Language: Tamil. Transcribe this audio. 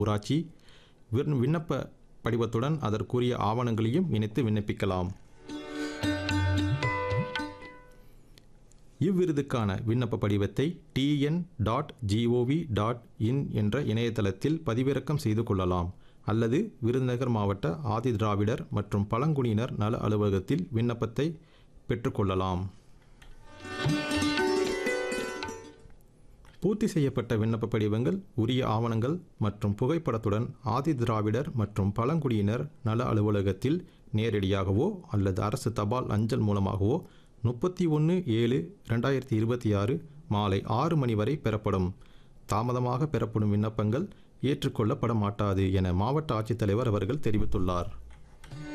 ஊராட்சி விண்- விண்ணப்ப படிவத்துடன் அதற்குரிய ஆவணங்களையும் இணைத்து விண்ணப்பிக்கலாம் இவ்விருதுக்கான விண்ணப்ப படிவத்தை TN dot GOV dot in என்ற இணையதளத்தில் பதிவிறக்கம் செய்து கொள்ளலாம் அல்லது விருதுநகர் மாவட்ட ஆதி திராவிடர் மற்றும் பழங்குடியினர் நல அலுவலகத்தில் விண்ணப்பத்தை பெற்றுக்கொள்ளலாம் பூர்த்தி செய்யப்பட்ட விண்ணப்ப படிவங்கள் உரிய ஆவணங்கள் மற்றும் புகைப்படத்துடன் ஆதி திராவிடர் மற்றும் பழங்குடியினர் நல அலுவலகத்தில் நேரடியாகவோ அல்லது அரசு தபால் அஞ்சல் மூலமாகவோ முப்பத்தி ஒன்று ஏழு ரெண்டாயிரத்தி இருபத்தி ஆறு மாலை ஆறு மணி வரை பெறப்படும் தாமதமாக பெறப்படும் விண்ணப்பங்கள் ஏற்றுக்கொள்ளப்பட மாட்டாது என மாவட்ட ஆட்சித்தலைவர் அவர்கள் தெரிவித்துள்ளார்